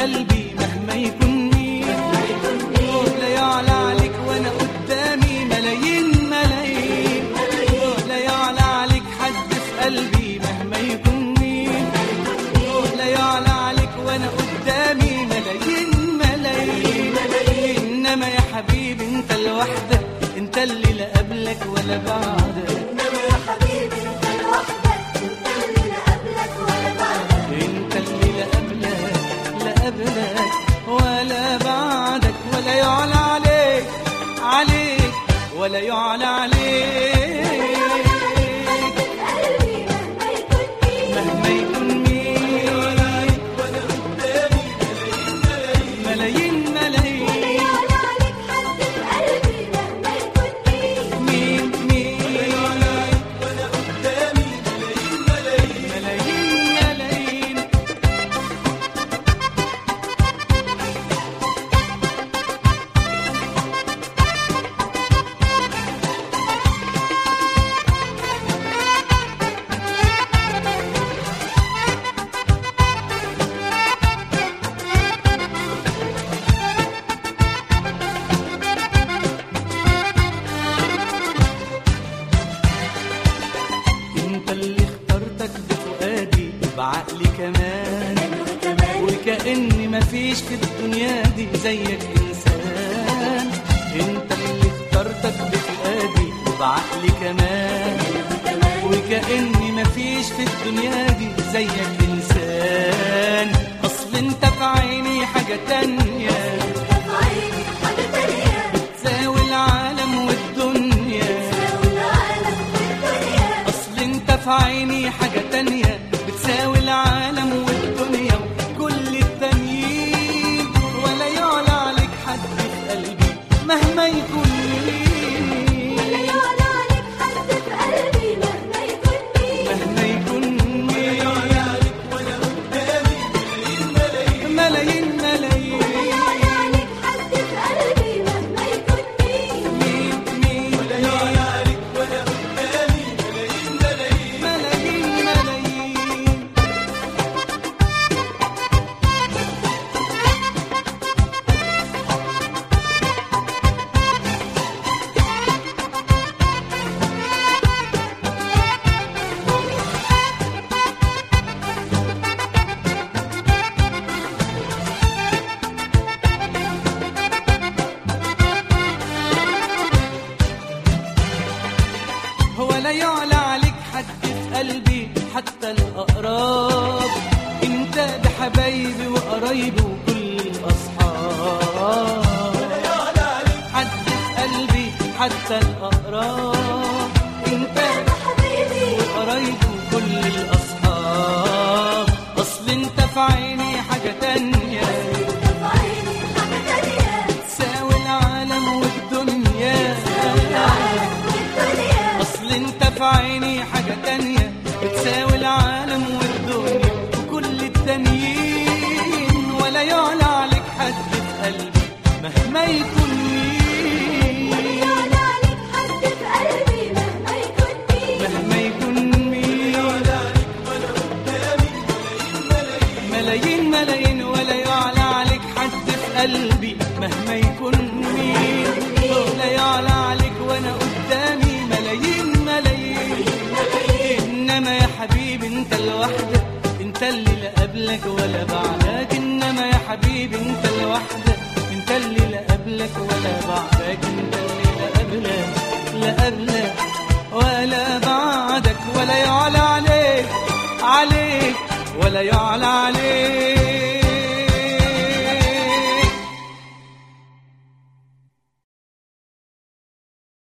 قلبي مهما يكون مين لا يعلى عليك وانا قدامي ملايين ملايين لا يعلى عليك حد في قلبي مهما يكون مين لا يعلى عليك وانا قدامي ملايين ملايين انما يا حبيبي انت لوحدك انت اللي لا قبلك ولا بعدك إنما يا حبيبي أنت لوحدك أنت اللي لا قبلك ولا بعدك انت اللي لا قبلك لا قبلك ولا بعدك ولا يعلى عليك عليك ولا يعلى عليك قلبي مهما يكون مين مهما يكون مين ملايين ملايين يعلى عليك حد في قلبي مهما يكون مين مين مين ملايين ملايين انت اللي اخترتك بفؤادي بعقلي كمان كمان وكأن مفيش في الدنيا دي زيك إنسان أنت اللي اخترتك بفؤادي وبعقلي كمان كمان وكأن مفيش في الدنيا دي زيك إنسان أصل أنت في عيني حاجة تانية في عيني حاجة تانية تساوي العالم والدنيا والعالم والدنيا أصل أنت في عيني حاجة تانية بتساوي العالم والدنيا وكل التانيين ولا يعلى عليك حد في قلبي مهما يكون مين يعلى عليك حد في قلبي مهما يكون مين مهما يكون مين ملايين ملايين يعلى عليك حد في قلبي مهما يكون مين مين مين ملايين ملايين هو لا يعلى عليك حد في قلبي حتى الأقراب انت بحبايبي وقرايبي وكل الأصحاب حد في قلبي حتى الأقراب انت حبيبي وقرايبي وكل الأصحاب أصل انت في عيني حاجة تانية في عيني حاجة تانية تساوي العالم والدنيا العالم والدنيا اصل انت في عيني حاجة تانية بتساوي العالم والدنيا وكل التانيين ولا يعلى عليك حد في قلبي مهما يكون مين يعلى عليك حد في قلبي مهما يكون مين مهما يكون مين ملايين ملايين ولا يعلى عليك حد في قلبي مهما يكون مين لا يعلى عليك وانا قدامي ملايين ملايين انما يا حبيبي انت لوحدك انت اللي لا قبلك ولا بعدك انما يا حبيبي انت لوحدك انت اللي لا قبلك ولا بعدك انت اللي لا قبلك لا قبلك ولا بعدك ولا يعلى عليك عليك ولا يعلى عليك